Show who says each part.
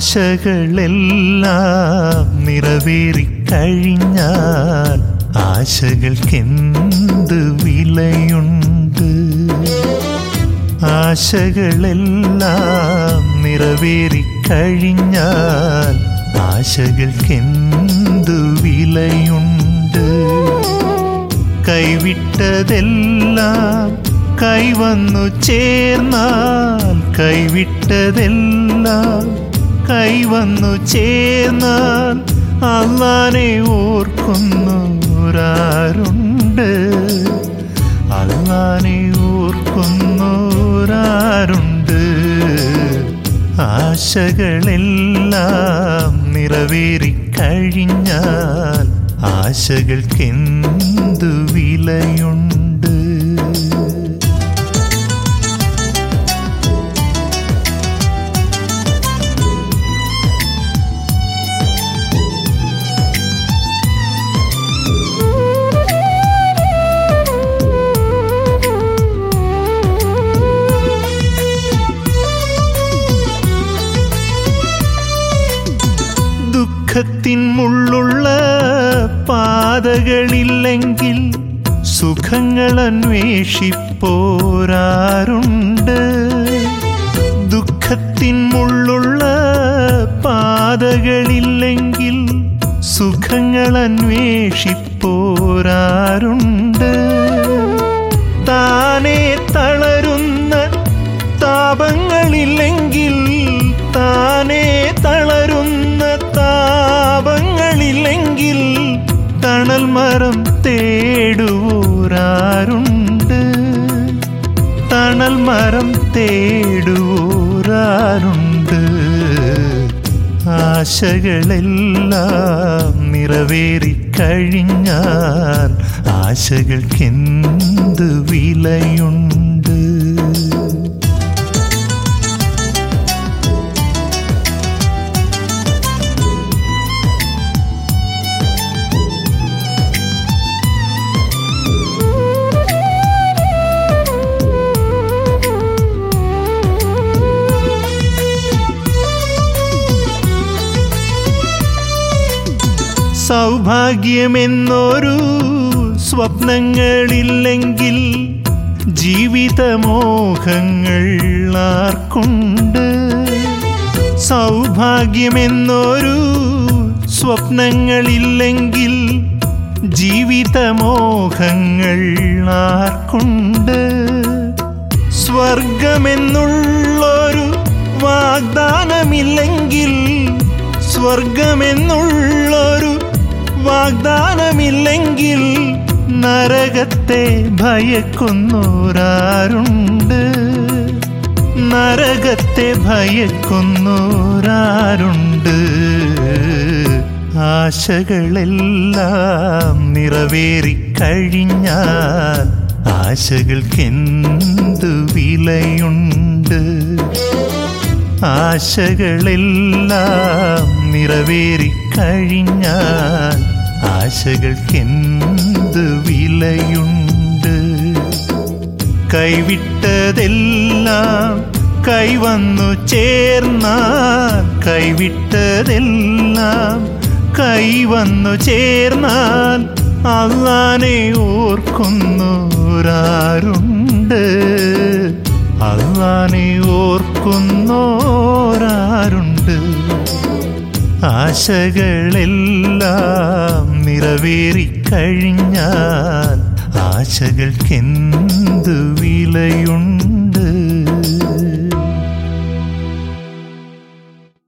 Speaker 1: ആശകളെല്ലാം നിറവേറിക്കഴിഞ്ഞാൽ ആശകൾക്കെന്ത് വിലയുണ്ട് ആശകളെല്ലാം നിറവേറിക്കഴിഞ്ഞാൽ ആശകൾക്കെന്തു വിലയുണ്ട് കൈവിട്ടതെല്ലാം കൈവന്നു ചേർന്നാൽ കൈവിട്ടതെല്ലാം കൈവന്നു ചേർന്നാൽ അള്ളാനെ ഓർക്കുന്നവരാരുണ്ട് അള്ളാനെ ഓർക്കുന്നവരാരുണ്ട് ആശകളെല്ലാം നിറവേറിക്കഴിഞ്ഞാൽ ആശകൾക്കെന്തു വിലയുണ്ട് ദുഃഖത്തിൻ മുള്ളുള്ള പാതകളില്ലെങ്കിൽ സുഖങ്ങൾ അന്വേഷിപ്പോരാറുണ്ട് ദുഃഖത്തിൻ മുള്ളുള്ള പാതകളില്ലെങ്കിൽ സുഖങ്ങൾ അന്വേഷിപ്പോരാറുണ്ട് താനെ തളരുന്ന താപങ്ങളില്ലെങ്കിൽ താനെ തളരുന്ന താപങ്ങളില്ലെങ്കിൽ തണൽ മരം തേടുവോരാരുണ്ട് തണൽ മരം തേടുവോരാരുണ്ട് ആശകളെല്ലാം നിറവേറിക്കഴിഞ്ഞാൽ ആശകൾക്കെന്ത് വിലയുണ്ട് സൗഭാഗ്യമെന്നൊരു സ്വപ്നങ്ങളില്ലെങ്കിൽ ജീവിതമോഹങ്ങൾ ആർക്കുണ്ട് സൗഭാഗ്യമെന്നൊരു സ്വപ്നങ്ങളില്ലെങ്കിൽ ജീവിതമോഹങ്ങൾ ആർക്കുണ്ട് സ്വർഗമെന്നുള്ളൊരു വാഗ്ദാനമില്ലെങ്കിൽ സ്വർഗമെന്നുള്ളൊരു വാഗ്ദാനമില്ലെങ്കിൽ നരകത്തെ ഭയക്കുന്നോരാരുണ്ട് നരകത്തെ ഭയക്കുന്നോരാരുണ്ട് ആശകളെല്ലാം നിറവേറിക്കഴിഞ്ഞാൽ ആശകൾക്കെന്തു വിലയുണ്ട് ആശകളെല്ലാം നിറവേറിക്കഴിഞ്ഞാൽ ആശകൾക്കെന്ത് വിലയുണ്ട് കൈവിട്ടതെല്ലാം കൈവന്നു ചേർന്നാൽ കൈവിട്ടതെല്ലാം കൈവന്നു ചേർന്നാൽ അള്ളാനെ ഓർക്കുന്നോരാരുണ്ട് അള്ളാനെ ഓർക്കുന്നോരാരുണ്ട് ആശകളെല്ലാം നിറവേറിക്കഴിഞ്ഞാൽ ആശകൾക്കെന്തു വിലയുണ്ട്